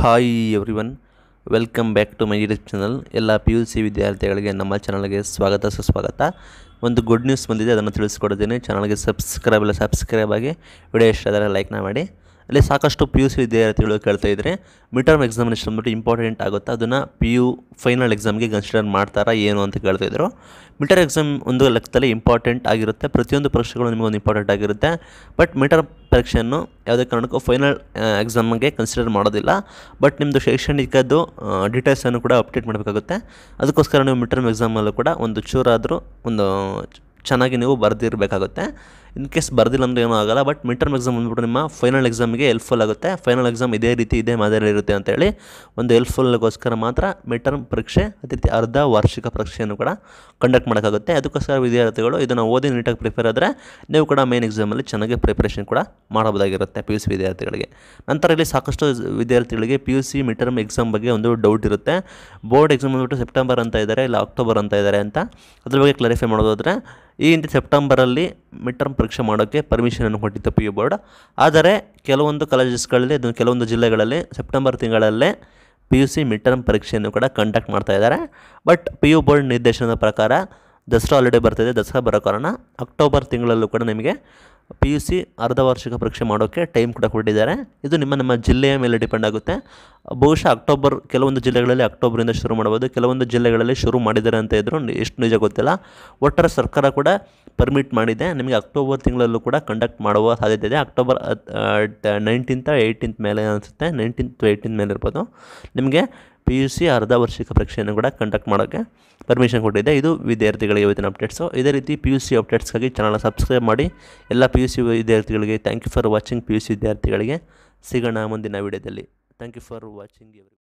hi everyone welcome back to my YouTube channel ಎಲ್ಲ P U C ವಿದ್ಯಾರ್ಥಿಗಳಿಗೆ ನಮ್ಮ ಚಾನಲ್ಗೆ ಸ್ವಾಗತ ಸುಸ್ವಾಗತ ಒಂದು ಗುಡ್ ನ್ಯೂಸ್ ಬಂದಿದೆ ಅದನ್ನು ತಿಳಿಸ್ಕೊಡ್ತೀನಿ ಚಾನಲ್ಗೆ ಸಬ್ಸ್ಕ್ರೈಬ್ ಇಲ್ಲ ಸಬ್ಸ್ಕ್ರೈಬ್ ಆಗಿ ವಿಡಿಯೋ ಇಷ್ಟ ಆದರೆ ಲೈಕ್ನ ಮಾಡಿ ಅಲ್ಲಿ ಸಾಕಷ್ಟು ಪಿ ಯು ಸಿ ವಿದ್ಯಾರ್ಥಿಗಳು ಕೇಳ್ತಾ ಇದ್ದಾರೆ ಮಿಡ್ ಟರ್ಮ್ ಎಕ್ಸಾಮಿನೇಷನ್ ಅಂದ್ಬಿಟ್ಟು ಇಂಪಾರ್ಟೆಂಟ್ ಆಗುತ್ತೆ ಅದನ್ನು ಪಿ ಯು ಫೈನಲ್ ಎಕ್ಸಾಮ್ಗೆ ಕನ್ಸಿಡರ್ ಮಾಡ್ತಾರಾ ಏನು ಅಂತ ಕೇಳ್ತಾ ಇದ್ರು ಮಿಡ್ ಟರ್ಮ್ ಎಕ್ಸಾಮ್ ಒಂದು ಲೆಕ್ಕದಲ್ಲಿ ಇಂಪಾರ್ಟೆಂಟ್ ಆಗಿರುತ್ತೆ ಪ್ರತಿಯೊಂದು ಪರೀಕ್ಷೆಗಳು ನಿಮಗೊಂದು ಇಂಪಾರ್ಟೆಂಟ್ ಆಗಿರುತ್ತೆ ಬಟ್ ಮಿಡ್ ಟರ್ಮ್ ಪರೀಕ್ಷೆಯನ್ನು ಯಾವುದೇ ಕಾರಣಕ್ಕೂ ಫೈನಲ್ ಎಕ್ಸಾಮ್ಗೆ ಕನ್ಸಿಡರ್ ಮಾಡೋದಿಲ್ಲ ಬಟ್ ನಿಮ್ಮದು ಶೈಕ್ಷಣಿಕದ್ದು ಡೀಟೇಲ್ಸನ್ನು ಕೂಡ ಅಪ್ಡೇಟ್ ಮಾಡಬೇಕಾಗುತ್ತೆ ಅದಕ್ಕೋಸ್ಕರ ನೀವು ಮಿಡ್ ಟರ್ಮ್ ಎಕ್ಸಾಮಲ್ಲೂ ಕೂಡ ಒಂದು ಚೂರಾದರೂ ಒಂದು ಚೆನ್ನಾಗಿ ನೀವು ಬರೆದಿರಬೇಕಾಗುತ್ತೆ ಇನ್ ಕೇಸ್ ಬರ್ದಿಲ್ಲ ಅಂದರೆ ಏನೂ ಆಗಲ್ಲ ಬಟ್ ಮಿಡ್ ಟರ್ಮ್ ಎಕ್ಸಾಮ್ ಬಂದ್ಬಿಟ್ಟು ನಿಮ್ಮ ಫೈನಲ್ ಎಕ್ಸಾಮಿಗೆ ಹೆಲ್ಪ್ಫುಲ್ ಆಗುತ್ತೆ ಫೈನಲ್ ಎಕ್ಸಾಮ್ ಇದೇ ರೀತಿ ಇದೇ ಮಾದರಿ ಇರುತ್ತೆ ಅಂತೇಳಿ ಒಂದು ಹೆಲ್ಪ್ಫುಲ್ಗೋಸ್ಕರ ಮಾತ್ರ ಮಿಡ್ ಟರ್ಮ್ ಪರೀಕ್ಷೆ ಅದೇ ರೀತಿ ಅರ್ಧ ವಾರ್ಷಿಕ ಪರೀಕ್ಷೆಯನ್ನು ಕೂಡ ಕಂಡಕ್ಟ್ ಮಾಡೋಕ್ಕಾಗುತ್ತೆ ಅದಕ್ಕೋಸ್ಕರ ವಿದ್ಯಾರ್ಥಿಗಳು ಇದನ್ನು ಓದಿ ನೀಟಾಗಿ ಪ್ರಿಪೇರ್ ಆದರೆ ನೀವು ಕೂಡ ಮೇನ್ ಎಕ್ಸಾಮಲ್ಲಿ ಚೆನ್ನಾಗಿ ಪ್ರಿಪರೇಷನ್ ಕೂಡ ಮಾಡಬಹುದಾಗಿರುತ್ತೆ ಪಿ ಯು ಸಿ ವಿದ್ಯಾರ್ಥಿಗಳಿಗೆ ನಂತರ ಇಲ್ಲಿ ಸಾಕಷ್ಟು ವಿದ್ಯಾರ್ಥಿಗಳಿಗೆ P U C mid term exam ಬಗ್ಗೆ ಒಂದು ಡೌಟ್ ಇರುತ್ತೆ ಬೋರ್ಡ್ ಎಕ್ಸಾಮ್ ಬಂದ್ಬಿಟ್ಟು ಸೆಪ್ಟೆಂಬರ್ ಅಂತ ಇದ್ದಾರೆ ಇಲ್ಲ ಅಕ್ಟೋಬರ್ ಅಂತ ಇದ್ದಾರೆ ಅಂತ ಅದ್ರ ಬಗ್ಗೆ ಕ್ಲಾರಿಫೈ ಮಾಡೋದಾದರೆ ಈ ಹಿಂದೆ ಸೆಪ್ಟೆಂಬರಲ್ಲಿ ಮಿಡ್ ಟರ್ಮ್ ಪರೀಕ್ಷೆ ಮಾಡೋಕ್ಕೆ ಪರ್ಮಿಷನನ್ನು ಕೊಟ್ಟಿತ್ತು ಪಿ ಯು ಬೋರ್ಡ್ ಆದರೆ ಕೆಲವೊಂದು ಕಾಲೇಜಸ್ಗಳಲ್ಲಿ ಅದು ಕೆಲವೊಂದು ಜಿಲ್ಲೆಗಳಲ್ಲಿ ಸೆಪ್ಟೆಂಬರ್ ತಿಂಗಳಲ್ಲೇ P U C mid term ಪರೀಕ್ಷೆಯನ್ನು ಕೂಡ ಕಂಡಕ್ಟ್ ಮಾಡ್ತಾ ಇದ್ದಾರೆ ಬಟ್ ಪಿ ಯು ಬೋರ್ಡ್ ನಿರ್ದೇಶನದ ಪ್ರಕಾರ ದಸರಾ ಹಾಲಿಡೇ ಬರ್ತಿದೆ ದಸರಾ ಬರೋ ಕಾರಣ ಅಕ್ಟೋಬರ್ ತಿಂಗಳಲ್ಲೂ ಕೂಡ ನಿಮಗೆ ಪಿ ಯು ಸಿ ಅರ್ಧ ವಾರ್ಷಿಕ ಪರೀಕ್ಷೆ ಮಾಡೋಕ್ಕೆ ಟೈಮ್ ಕೂಡ ಕೊಟ್ಟಿದ್ದಾರೆ ಇದು ನಿಮ್ಮ ನಮ್ಮ ಜಿಲ್ಲೆಯ ಮೇಲೆ ಡಿಪೆಂಡ್ ಆಗುತ್ತೆ ಬಹುಶಃ ಅಕ್ಟೋಬರ್ ಕೆಲವೊಂದು ಜಿಲ್ಲೆಗಳಲ್ಲಿ ಅಕ್ಟೋಬರಿಂದ ಶುರು ಮಾಡ್ಬೋದು ಕೆಲವೊಂದು ಜಿಲ್ಲೆಗಳಲ್ಲಿ ಶುರು ಮಾಡಿದ್ದಾರೆ ಅಂತ ಇದ್ದರು ಎಷ್ಟು ನಿಜ ಗೊತ್ತಿಲ್ಲ ಒಟ್ಟಾರೆ ಸರ್ಕಾರ ಕೂಡ ಪರ್ಮಿಟ್ ಮಾಡಿದೆ ನಿಮಗೆ ಅಕ್ಟೋಬರ್ ತಿಂಗಳಲ್ಲೂ ಕೂಡ ಕಂಡಕ್ಟ್ ಮಾಡುವ ಸಾಧ್ಯತೆ ಇದೆ ಅಕ್ಟೋಬರ್ ನೈನ್ಟೀನ್ತ್ ಏಯ್ಟೀನ್ತ್ ಮೇಲೆ ಅನಿಸುತ್ತೆ ನೈನ್ಟೀನ್ತ್ ಏಯ್ಟೀನ್ ಮೇಲೆ ಇರ್ಬೋದು ನಿಮಗೆ ಪಿ ಯು ಸಿ ಅರ್ಧ ವಾರ್ಷಿಕ ಪರೀಕ್ಷೆಯನ್ನು ಕೂಡ ಕಂಡಕ್ಟ್ ಮಾಡೋಕ್ಕೆ ಪರ್ಮಿಷನ್ ಕೊಟ್ಟಿದೆ ಇದು ವಿದ್ಯಾರ್ಥಿಗಳಿಗೆ ಇವತ್ತಿನ ಅಪ್ಡೇಟ್ಸು ಇದೇ ರೀತಿ ಪಿ ಯು ಸಿ ಅಪ್ಡೇಟ್ಸ್ಗಾಗಿ ಚಾನಲ್ ಸಬ್ಸ್ಕ್ರೈಬ್ ಮಾಡಿ ಎಲ್ಲ ಪಿ ಯು ಸಿ ವಿದ್ಯಾರ್ಥಿಗಳಿಗೆ thank you for watching P U C ವಿದ್ಯಾರ್ಥಿಗಳಿಗೆ ಸಿಗೋಣ ಮುಂದಿನ ವಿಡಿಯೋದಲ್ಲಿ thank you for watching every